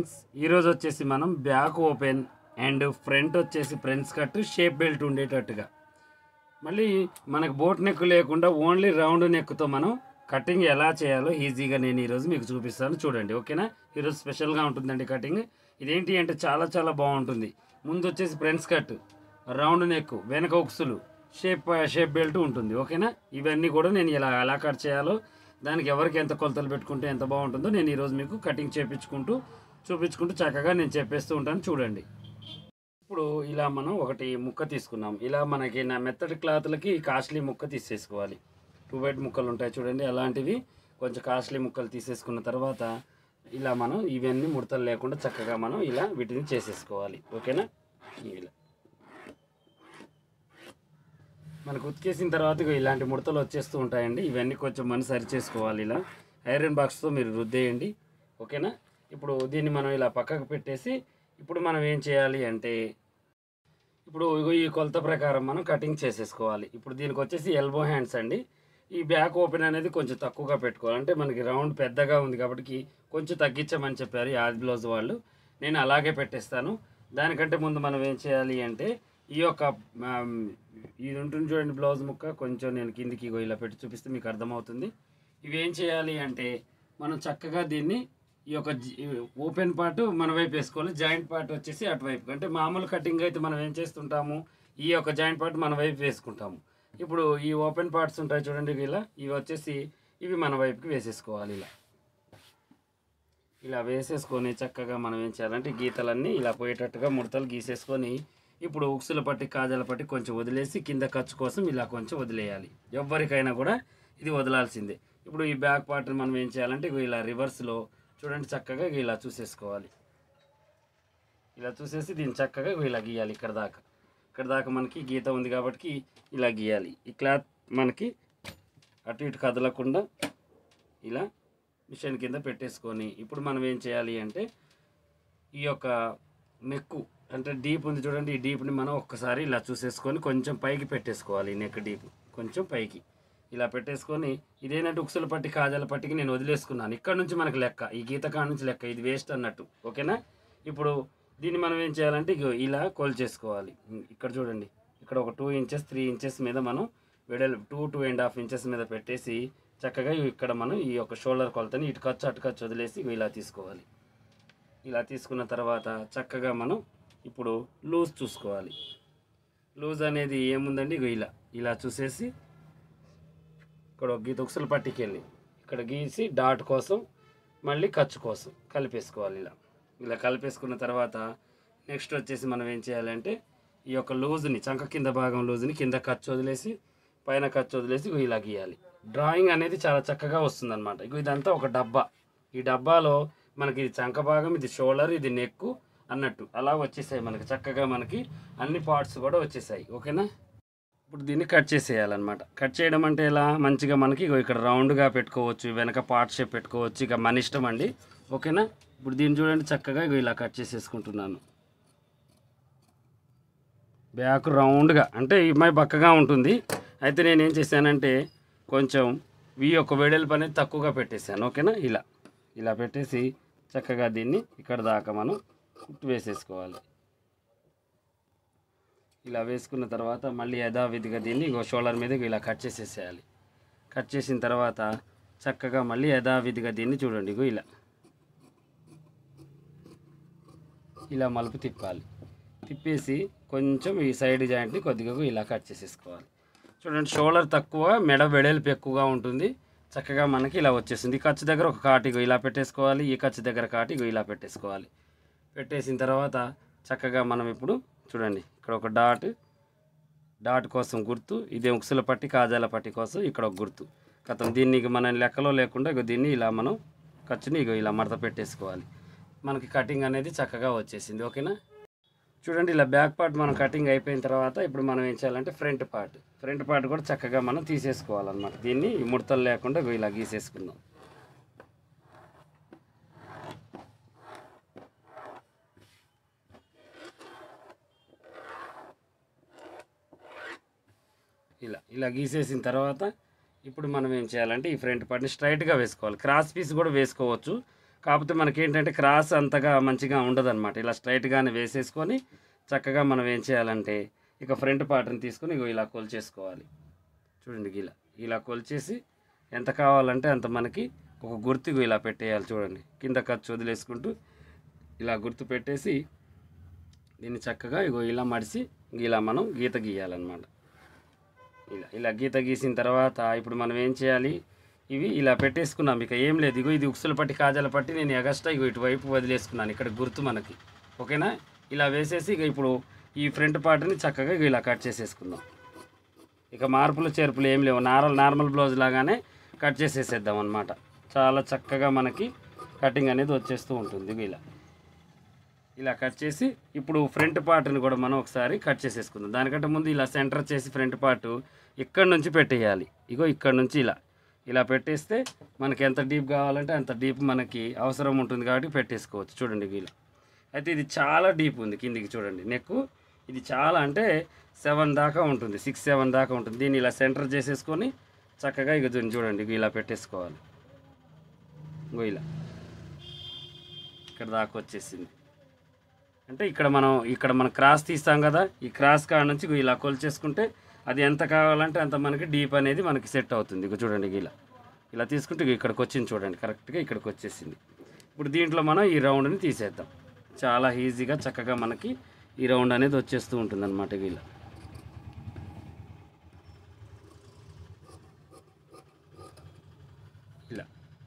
friends ఈరోజు వచ్చేసి మనం బ్యాక్ ఓపెన్ అండ్ ఫ్రంట్ వచ్చేసి ఫ్రంట్స్ కట్ షేప్ బెల్ట్ ఉండేటట్టుగా మళ్ళీ మనకు బోట్ నెక్ లేకుండా ఓన్లీ రౌండ్ నెక్తో మనం కటింగ్ ఎలా చేయాలో ఈజీగా నేను ఈరోజు మీకు చూపిస్తాను చూడండి ఓకేనా ఈరోజు స్పెషల్గా ఉంటుందండి కటింగ్ ఇదేంటి అంటే చాలా చాలా బాగుంటుంది ముందు వచ్చేసి ఫ్రంట్స్ కట్ రౌండ్ నెక్ వెనక ఉక్సులు షేప్ షేప్ బెల్ట్ ఉంటుంది ఓకేనా ఇవన్నీ కూడా నేను ఇలా ఎలా కట్ చేయాలో దానికి ఎవరికి ఎంత కొలతలు పెట్టుకుంటే ఎంత బాగుంటుందో నేను ఈరోజు మీకు కటింగ్ చేపించుకుంటూ చూపించుకుంటూ చక్కగా నేను చెప్పేస్తూ ఉంటాను చూడండి ఇప్పుడు ఇలా మనం ఒకటి ముక్క తీసుకున్నాం ఇలా మనకి నా మెత్తటి క్లాత్లకి కాస్ట్లీ ముక్క తీసేసుకోవాలి టూ బైట్ ముక్కలు ఉంటాయి చూడండి అలాంటివి కొంచెం కాస్ట్లీ ముక్కలు తీసేసుకున్న తర్వాత ఇలా మనం ఇవన్నీ ముడతలు లేకుండా చక్కగా మనం ఇలా వీటిని చేసేసుకోవాలి ఓకేనా ఇలా మనకు ఉతికేసిన తర్వాత ఇగో ఇలాంటి ముడతలు వచ్చేస్తూ ఉంటాయండి ఇవన్నీ కొంచెం మనం సరి చేసుకోవాలి ఇలా ఐరన్ బాక్స్తో మీరు రుద్దేయండి ఓకేనా ఇప్పుడు దీన్ని మనం ఇలా పక్కకు పెట్టేసి ఇప్పుడు మనం ఏం చేయాలి అంటే ఇప్పుడు ఇగో ఈ కొలత ప్రకారం మనం కటింగ్ చేసేసుకోవాలి ఇప్పుడు దీనికి వచ్చేసి ఎల్బో హ్యాండ్స్ అండి ఈ బ్యాక్ ఓపెన్ అనేది కొంచెం తక్కువగా పెట్టుకోవాలి అంటే మనకి రౌండ్ పెద్దగా ఉంది కాబట్టి కొంచెం తగ్గించమని చెప్పారు ఈ ఆది బ్లౌజ్ వాళ్ళు నేను అలాగే పెట్టేస్తాను దానికంటే ముందు మనం ఏం చేయాలి అంటే ఈ యొక్క ఆమ్, ఇది ఉంటుంది చూడండి బ్లౌజ్ ముక్క కొంచెం నేను కిందికి ఇగో ఇలా పెట్టి చూపిస్తే మీకు అర్థమవుతుంది ఇవి ఏం చేయాలి అంటే మనం చక్కగా దీన్ని ఈ యొక్క జి- ఓపెన్ పార్ట్ మన వైపు వేసుకోవాలి జాయింట్ పార్ట్ వచ్చేసి అటువైపు అంటే మామూలు కటింగ్ అయితే మనం ఏం చేస్తుంటాము ఈ యొక్క జాయింట్ పార్ట్ మన వైపు వేసుకుంటాము ఇప్పుడు ఈ ఓపెన్ పార్ట్స్ ఉంటాయి చూడండి ఇలా ఇవి వచ్చేసి ఇవి మన వైపుకి వేసేసుకోవాలి ఇలా ఇలా వేసేసుకొని చక్కగా మనం ఏం చేయాలంటే గీతలన్నీ ఇలా పోయేటట్టుగా ముడతలు గీసేసుకొని ఇప్పుడు ఉక్సుల పట్టి కాజల పట్టి కొంచెం వదిలేసి కింద ఖర్చు కోసం ఇలా కొంచెం వదిలేయాలి ఎవరికైనా కూడా ఇది వదలాల్సిందే ఇప్పుడు ఈ బ్యాక్ పార్ట్ని మనం ఏం చేయాలంటే ఇగో ఇలా రివర్స్లో చూడండి చక్కగా ఇగో ఇలా చూసేసుకోవాలి ఇలా చూసేసి దీన్ని చక్కగా ఇగో ఇలా గీయాలి ఇక్కడ దాకా ఇక్కడ దాకా మనకి గీత ఉంది కాబట్టి ఇలా గీయాలి ఈ క్లాత్ మనకి అటు ఇటు కదలకుండా ఇలా మిషన్ కింద పెట్టేసుకొని ఇప్పుడు మనం ఏం చేయాలి అంటే ఈ యొక్క నెక్కు అంటే డీప్ ఉంది చూడండి ఈ డీప్ని మనం ఒక్కసారి ఇలా చూసేసుకొని కొంచెం పైకి పెట్టేసుకోవాలి ఈ నెక్ డీప్ కొంచెం పైకి ఇలా పెట్టేసుకొని ఇదేంటంటే ఉక్సుల పట్టి కాజాల పట్టికి నేను వదిలేసుకున్నాను ఇక్కడ నుంచి మనకి లెక్క ఈ గీత కాడ నుంచి లెక్క ఇది వేస్ట్ అన్నట్టు ఓకేనా ఇప్పుడు దీన్ని మనం ఏం చేయాలంటే ఇగో ఇలా కొలిచేసుకోవాలి ఇక్కడ చూడండి ఇక్కడ ఒక టూ ఇంచెస్ త్రీ ఇంచెస్ మీద మనం వెడల్ two two and half inches మీద పెట్టేసి చక్కగా ఇక్కడ మనం ఈ యొక్క షోల్డర్ కొలతని ఇటు ఖర్చు అటు ఖర్చు వదిలేసి ఇగో ఇలా తీసుకోవాలి ఇలా తీసుకున్న తర్వాత చక్కగా మనం ఇప్పుడు లూజ్ చూసుకోవాలి లూజ్ అనేది ఏముందండి ఇగో ఇలా ఇలా చూసేసి ఇక్కడ ఒక గీత ఉక్సుల పట్టికి వెళ్ళి ఇక్కడ గీసి డాట్ కోసం మళ్ళీ ఖర్చు కోసం కలిపేసుకోవాలి ఇలా ఇలా కలిపేసుకున్న తర్వాత నెక్స్ట్ వచ్చేసి మనం ఏం చేయాలంటే ఈ యొక్క లూజ్ని చంక కింద భాగం లూజ్ని కింద ఖర్చు వదిలేసి పైన ఖర్చు వదిలేసి ఇగో ఇలా గీయాలి డ్రాయింగ్ అనేది చాలా చక్కగా వస్తుందన్నమాట ఇగో ఇదంతా ఒక డబ్బా ఈ డబ్బాలో మనకి ఇది చంక భాగం ఇది షోల్డర్ ఇది నెక్ అన్నట్టు అలా వచ్చేసాయి మనకి చక్కగా మనకి అన్ని పార్ట్స్ కూడా వచ్చేసాయి ఓకేనా ఇప్పుడు దీన్ని కట్ చేసేయాలన్నమాట కట్ చేయడం అంటే ఎలా మంచిగా మనకి ఇగో ఇక్కడ రౌండ్గా పెట్టుకోవచ్చు వెనక పార్ట్ షేప్ పెట్టుకోవచ్చు ఇక మన ఇష్టం అండి ఓకేనా ఇప్పుడు దీన్ని చూడండి చక్కగా ఇగో ఇలా కట్ చేసేసుకుంటున్నాను బ్యాక్ రౌండ్గా అంటే ఈ అమ్మాయి బక్కగా ఉంటుంది అయితే నేను ఏం చేశానంటే కొంచెం వీ యొక్క వెడల్పు అనేది తక్కువగా పెట్టేశాను ఓకేనా ఇలా ఇలా పెట్టేసి చక్కగా దీన్ని ఇక్కడ దాకా మనం కుట్టు వేసేసుకోవాలి ఇలా వేసుకున్న తర్వాత మళ్ళీ యథావిధిగా దీన్ని ఇంకో షోల్డర్ మీద ఇలా కట్ చేసేసేయాలి కట్ చేసిన తర్వాత చక్కగా మళ్ళీ యథావిధిగా దీన్ని చూడండి ఇగో ఇలా ఇలా మలుపు తిప్పాలి తిప్పేసి కొంచెం ఈ సైడ్ జాయింట్ని కొద్దిగా ఇలా కట్ చేసేసుకోవాలి చూడండి షోల్డర్ తక్కువ మెడ వెడల్పు ఎక్కువగా ఉంటుంది చక్కగా మనకి ఇలా వచ్చేసింది ఈ ఖర్చు దగ్గర ఒక కాటిగో ఇలా పెట్టేసుకోవాలి ఈ ఖర్చు దగ్గర కాటిగో ఇలా పెట్టేసుకోవాలి పెట్టేసిన తర్వాత చక్కగా మనం ఇప్పుడు చూడండి ఇక్కడ ఒక డాట్ డాట్ కోసం గుర్తు ఇదే ఉక్సుల పట్టి కాజాల పట్టి కోసం ఇక్కడ ఒక గుర్తు కథం దీన్ని ఇక మనం లెక్కలో లేకుండా ఇక దీన్ని ఇలా మనం ఖర్చుని ఇక ఇలా మడత పెట్టేసుకోవాలి మనకి కటింగ్ అనేది చక్కగా వచ్చేసింది ఓకేనా చూడండి ఇలా బ్యాక్ పార్ట్ మనం కటింగ్ అయిపోయిన తర్వాత ఇప్పుడు మనం ఏం చేయాలంటే ఫ్రంట్ పార్ట్ ఫ్రంట్ పార్ట్ కూడా చక్కగా మనం తీసేసుకోవాలన్నమాట దీన్ని ఈ ముడతలు లేకుండా ఇగో ఇలా గీసేసుకుందాం ఇలా ఇలా గీసేసిన తర్వాత ఇప్పుడు మనం ఏం చేయాలంటే ఈ ఫ్రంట్ పార్ట్ని స్ట్రైట్గా వేసుకోవాలి క్రాస్ పీస్ కూడా వేసుకోవచ్చు కాకపోతే మనకి ఏంటంటే క్రాస్ అంతగా మంచిగా ఉండదు అనమాట ఇలా స్ట్రైట్గానే వేసేసుకొని చక్కగా మనం ఏం చేయాలంటే ఇక ఫ్రంట్ పార్ట్ని తీసుకొని ఇగో ఇలా కొలిచేసుకోవాలి చూడండి ఇలా ఇలా కొలిచేసి ఎంత కావాలంటే అంత మనకి ఒక గుర్తుకు ఇలా పెట్టేయాలి చూడండి కింద ఖర్చు వదిలేసుకుంటూ ఇలా గుర్తు పెట్టేసి దీన్ని చక్కగా ఇగో ఇలా మడిసి ఇలా మనం గీత గీయాలన్నమాట ఇలా ఇలా గీత గీసిన తర్వాత ఇప్పుడు మనం ఏం చేయాలి ఇవి ఇలా పెట్టేసుకున్నాం ఇక ఏం లేదు ఇగో ఇది ఉక్సుల పట్టి కాజాల పట్టి నేను ఎగస్ట్రా ఇగో ఇటువైపు వదిలేసుకున్నాను ఇక్కడ గుర్తు మనకి ఓకేనా ఇలా వేసేసి ఇక ఇప్పుడు ఈ ఫ్రంట్ పార్ట్ని చక్కగా ఇగో ఇలా కట్ చేసేసుకుందాం ఇక మార్పులు చేర్పులు ఏం లేవు నార్మల్ నార్మల్ బ్లౌజ్ లాగానే కట్ చేసేసేద్దాం అనమాట చాలా చక్కగా మనకి కటింగ్ అనేది వచ్చేస్తూ ఉంటుంది ఇగో ఇలా ఇలా కట్ చేసి ఇప్పుడు ఫ్రంట్ పార్ట్ని కూడా మనం ఒకసారి కట్ చేసేసుకుందాం దానికంటే ముందు ఇలా సెంటర్ చేసి ఫ్రంట్ పార్ట్ ఇక్కడ నుంచి పెట్టేయాలి ఇగో ఇక్కడ నుంచి ఇలా ఇలా పెట్టేస్తే మనకి ఎంత డీప్ కావాలంటే అంత డీప్ మనకి అవసరం ఉంటుంది కాబట్టి పెట్టేసుకోవచ్చు చూడండి ఇలా అయితే ఇది చాలా డీప్ ఉంది కిందికి చూడండి నెక్ ఇది చాలా అంటే సెవెన్ దాకా ఉంటుంది సిక్స్ సెవెన్ దాకా ఉంటుంది దీన్ని ఇలా సెంటర్ చేసేసుకొని చక్కగా ఇక దీన్ని చూడండి ఇగో ఇలా పెట్టేసుకోవాలి ఇగో ఇలా ఇక్కడ దాకా వచ్చేసింది అంటే ఇక్కడ మనం ఇక్కడ మనం క్రాస్ తీస్తాం కదా ఈ క్రాస్ కాడ నుంచి ఇగో ఇలా కొలిచేసుకుంటే అది ఎంత కావాలంటే అంత మనకి డీప్ అనేది మనకి సెట్ అవుతుంది ఇక చూడండి ఇలా ఇలా తీసుకుంటే ఇగో ఇక్కడికి వచ్చింది చూడండి కరెక్ట్గా ఇక్కడికి వచ్చేసింది ఇప్పుడు దీంట్లో మనం ఈ రౌండ్ని తీసేద్దాం చాలా ఈజీగా చక్కగా మనకి ఈ రౌండ్ అనేది వచ్చేస్తూ ఉంటుంది అనమాట ఇలా ఇలా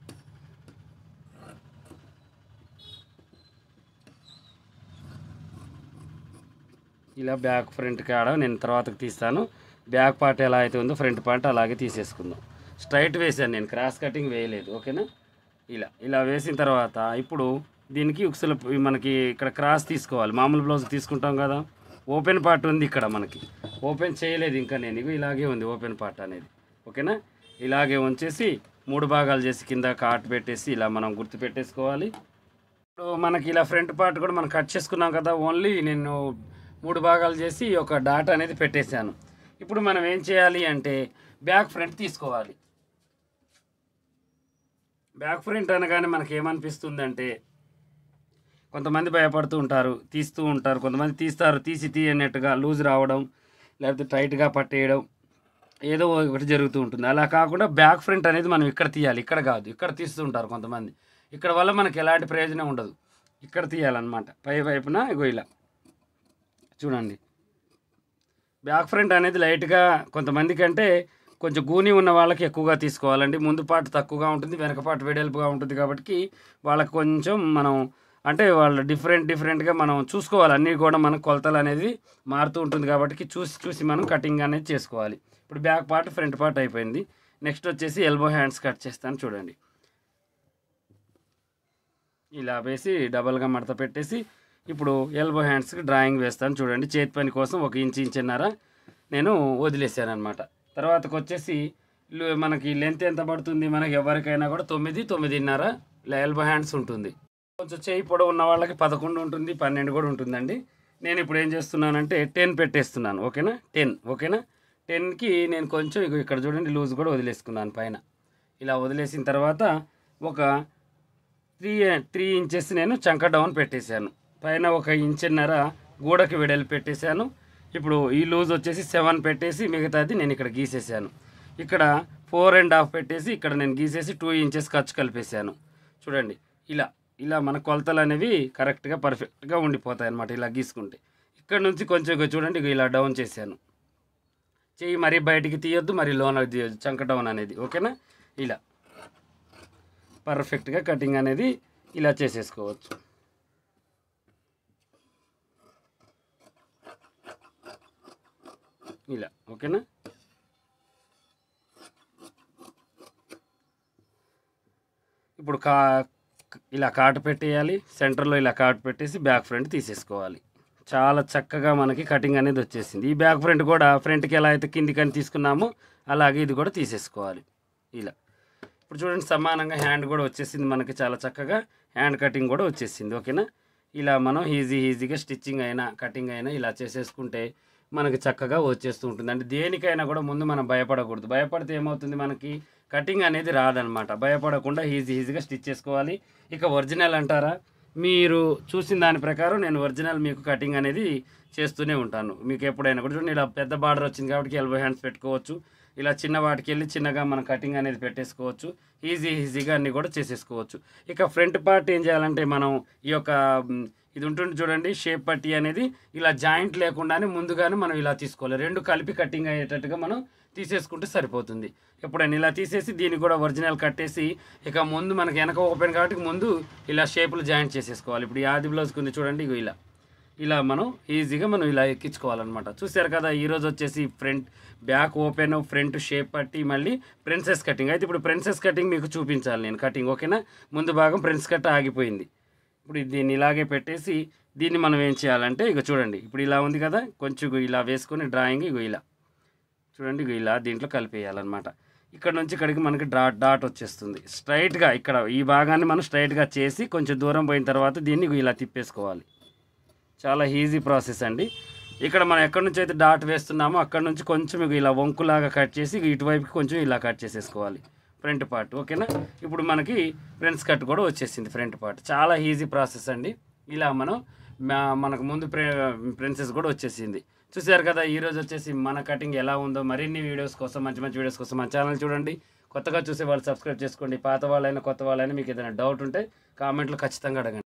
ఇలా బ్యాక్ ఫ్రంట్ కాడ నేను తర్వాతకి తీస్తాను బ్యాక్ పార్ట్ ఎలా అయితే ఉందో ఫ్రంట్ పార్ట్ అలాగే తీసేసుకుందాం స్ట్రైట్ వేసాను నేను క్రాస్ కటింగ్ వేయలేదు ఓకేనా ఇలా ఇలా వేసిన తర్వాత ఇప్పుడు దీనికి ఉక్సుల మనకి ఇక్కడ క్రాస్ తీసుకోవాలి మామూలు బ్లౌజ్ తీసుకుంటాం కదా ఓపెన్ పార్ట్ ఉంది ఇక్కడ మనకి ఓపెన్ చేయలేదు ఇంకా నేను ఇగో ఇలాగే ఉంది ఓపెన్ పార్ట్ అనేది ఓకేనా ఇలాగే ఉంచేసి మూడు భాగాలు చేసి కింద కాట్ పెట్టేసి ఇలా మనం గుర్తు పెట్టేసుకోవాలి ఇప్పుడు మనకి ఇలా ఫ్రంట్ పార్ట్ కూడా మనం కట్ చేసుకున్నాం కదా ఓన్లీ నేను మూడు భాగాలు చేసి ఒక డాట్ అనేది పెట్టేశాను ఇప్పుడు మనం ఏం చేయాలి అంటే బ్యాక్ ఫ్రంట్ తీసుకోవాలి బ్యాక్ ఫ్రంట్ అనగానే మనకి ఏమనిపిస్తుంది అంటే కొంతమంది భయపడుతూ ఉంటారు తీస్తూ ఉంటారు కొంతమంది తీస్తారు తీసి తీయనట్టుగా లూజ్ రావడం లేకపోతే టైట్గా పట్టేయడం ఏదో ఒకటి జరుగుతూ ఉంటుంది అలా కాకుండా బ్యాక్ ఫ్రంట్ అనేది మనం ఇక్కడ తీయాలి ఇక్కడ కాదు ఇక్కడ తీస్తూ ఉంటారు కొంతమంది ఇక్కడ వల్ల మనకి ఎలాంటి ప్రయోజనం ఉండదు ఇక్కడ తీయాలన్నమాట పై వైపున ఇగో ఇలా చూడండి బ్యాక్ ఫ్రంట్ అనేది లైట్గా కొంతమందికి అంటే కొంచెం గూని ఉన్న వాళ్ళకి ఎక్కువగా తీసుకోవాలండి ముందు పాటు తక్కువగా ఉంటుంది వెనక పాటు వెడల్పుగా ఉంటుంది కాబట్టి వాళ్ళకి కొంచెం మనం అంటే వాళ్ళు డిఫరెంట్ డిఫరెంట్గా మనం చూసుకోవాలి అన్నీ కూడా మన కొలతలు అనేది మారుతూ ఉంటుంది కాబట్టి చూసి చూసి మనం కటింగ్ అనేది చేసుకోవాలి ఇప్పుడు బ్యాక్ పార్ట్ ఫ్రంట్ పార్ట్ అయిపోయింది నెక్స్ట్ వచ్చేసి ఎల్బో హ్యాండ్స్ కట్ చేస్తాను చూడండి ఇలా వేసి డబల్గా మడత పెట్టేసి ఇప్పుడు ఎల్బో హ్యాండ్స్కి డ్రాయింగ్ వేస్తాను చూడండి చేతి పని కోసం ఒక ఇంచు ఇంచున్నర నేను వదిలేసాను అనమాట తర్వాతకు వచ్చేసి లు- మనకి లెంత్ ఎంత పడుతుంది మనకి ఎవరికైనా కూడా తొమ్మిది తొమ్మిదిన్నర ఎల్బో హ్యాండ్స్ ఉంటుంది కొంచెం చేయి పొడవు ఉన్న వాళ్ళకి పదకొండు ఉంటుంది పన్నెండు కూడా ఉంటుందండి నేను ఇప్పుడు ఏం చేస్తున్నానంటే టెన్ పెట్టేస్తున్నాను ఓకేనా టెన్ ఓకేనా టెన్కి నేను కొంచెం ఇగో ఇక్కడ చూడండి లూజ్ కూడా వదిలేసుకున్నాను పైన ఇలా వదిలేసిన తర్వాత ఒక త్రీ త్రీ ఇంచెస్ నేను చంక డౌన్ పెట్టేశాను పైన ఒక ఇంచున్నర గోడకి వెడలు పెట్టేశాను ఇప్పుడు ఈ లూజ్ వచ్చేసి సెవెన్ పెట్టేసి మిగతాది నేను ఇక్కడ గీసేసాను ఇక్కడ ఫోర్ అండ్ హాఫ్ పెట్టేసి ఇక్కడ నేను గీసేసి టూ ఇంచెస్ ఖర్చు కలిపేశాను చూడండి ఇలా ఇలా మన కొలతలు అనేవి కరెక్ట్గా పర్ఫెక్ట్గా ఉండిపోతాయి అన్నమాట ఇలా గీసుకుంటే ఇక్కడ నుంచి కొంచెం ఇగో చూడండి ఇగో ఇలా డౌన్ చేశాను చెయ్యి మరీ బయటికి తీయొద్దు మరి లోన తీయొద్దు చంక డౌన్ అనేది ఓకేనా ఇలా పర్ఫెక్ట్గా కటింగ్ అనేది ఇలా చేసేసుకోవచ్చు ఇలా ఓకేనా ఇప్పుడు కా ఇలా కాటు పెట్టేయాలి సెంటర్లో ఇలా కాటు పెట్టేసి బ్యాక్ ఫ్రంట్ తీసేసుకోవాలి చాలా చక్కగా మనకి కటింగ్ అనేది వచ్చేసింది ఈ బ్యాక్ ఫ్రంట్ కూడా ఫ్రంట్కి ఎలా అయితే కిందికని తీసుకున్నామో అలాగే ఇది కూడా తీసేసుకోవాలి ఇలా ఇప్పుడు చూడండి సమానంగా హ్యాండ్ కూడా వచ్చేసింది మనకి చాలా చక్కగా హ్యాండ్ కటింగ్ కూడా వచ్చేసింది ఓకేనా ఇలా మనం ఈజీ ఈజీగా స్టిచ్చింగ్ అయినా కటింగ్ అయినా ఇలా చేసేసుకుంటే మనకి చక్కగా వచ్చేస్తూ ఉంటుంది అంటే దేనికైనా కూడా ముందు మనం భయపడకూడదు భయపడితే ఏమవుతుంది మనకి కటింగ్ అనేది రాదనమాట భయపడకుండా ఈజీ ఈజీగా స్టిచ్ చేసుకోవాలి ఇక ఒరిజినల్ అంటారా మీరు చూసిన దాని ప్రకారం నేను ఒరిజినల్ మీకు కటింగ్ అనేది చేస్తూనే ఉంటాను మీకు ఎప్పుడైనా కూడా చూడండి ఇలా పెద్ద బార్డర్ వచ్చింది కాబట్టి ఎల్బో హ్యాండ్స్ పెట్టుకోవచ్చు ఇలా చిన్న వాటికి వెళ్ళి చిన్నగా మనం కటింగ్ అనేది పెట్టేసుకోవచ్చు ఈజీ ఈజీగా అన్నీ కూడా చేసేసుకోవచ్చు ఇక ఫ్రంట్ పార్ట్ ఏం చేయాలంటే మనం ఈ యొక్క మ్, ఇది ఉంటుంది చూడండి షేప్ పట్టి అనేది ఇలా జాయింట్ లేకుండానే ముందుగానే మనం ఇలా తీసుకోవాలి రెండు కలిపి కటింగ్ అయ్యేటట్టుగా మనం తీసేసుకుంటే సరిపోతుంది ఎప్పుడైనా ఇలా తీసేసి దీన్ని కూడా ఒరిజినల్ కట్టేసి ఇక ముందు మనకి వెనక ఓపెన్ కాబట్టి ముందు ఇలా షేపులు జాయింట్ చేసేసుకోవాలి ఇప్పుడు ఈ ఆది బ్లౌజ్ కింద చూడండి ఇగో ఇలా ఇలా మనం ఈజీగా మనం ఇలా ఎక్కించుకోవాలన్నమాట చూసారు కదా ఈరోజు వచ్చేసి front back open front shape పట్టి మళ్ళీ ప్రిన్సెస్ కటింగ్ అయితే ఇప్పుడు ప్రిన్సెస్ కటింగ్ మీకు చూపించాలి నేను కటింగ్ ఓకేనా ముందు భాగం ప్రిన్స్ కట్ ఆగిపోయింది ఇప్పుడు దీన్ని ఇలాగే పెట్టేసి దీన్ని మనం ఏం చేయాలంటే ఇక చూడండి ఇప్పుడు ఇలా ఉంది కదా కొంచెం ఇగో ఇలా వేసుకొని డ్రాయింగ్ ఇగో ఇలా చూడండి ఇగో ఇలా దీంట్లో కలిపేయాలన్నమాట ఇక్కడ నుంచి ఇక్కడికి మనకి డాట్ డాట్ వచ్చేస్తుంది స్ట్రైట్గా ఇక్కడ ఈ భాగాన్ని మనం స్ట్రైట్గా చేసి కొంచెం దూరం పోయిన తర్వాత దీన్ని ఇగో ఇలా తిప్పేసుకోవాలి చాలా ఈజీ ప్రాసెస్ అండి ఇక్కడ మనం ఎక్కడి నుంచి అయితే డాట్ వేస్తున్నామో అక్కడ నుంచి కొంచెం ఇగో ఇలా వంకులాగా కట్ చేసి ఇగో ఇటువైపుకి కొంచెం ఇలా కట్ చేసేసుకోవాలి ఫ్రంట్ పార్ట్ ఓకేనా ఇప్పుడు మనకి ఫ్రంట్స్ కట్ కూడా వచ్చేసింది ఫ్రంట్ పార్ట్ చాలా ఈజీ ప్రాసెస్ అండి ఇలా మనం మా- మనకు ముందు ప్రే ప్రిన్సెస్ కూడా వచ్చేసింది చూసారు కదా ఈ రోజు వచ్చేసి మన కటింగ్ ఎలా ఉందో మరిన్ని వీడియోస్ కోసం మంచి మంచి వీడియోస్ కోసం మన ఛానల్ చూడండి కొత్తగా చూసే వాళ్ళు సబ్స్క్రైబ్ చేసుకోండి పాత వాళ్ళైనా కొత్త వాళ్ళైనా మీకు ఏదైనా డౌట్ ఉంటే కామెంట్లో ఖచ్చితంగా అడగండి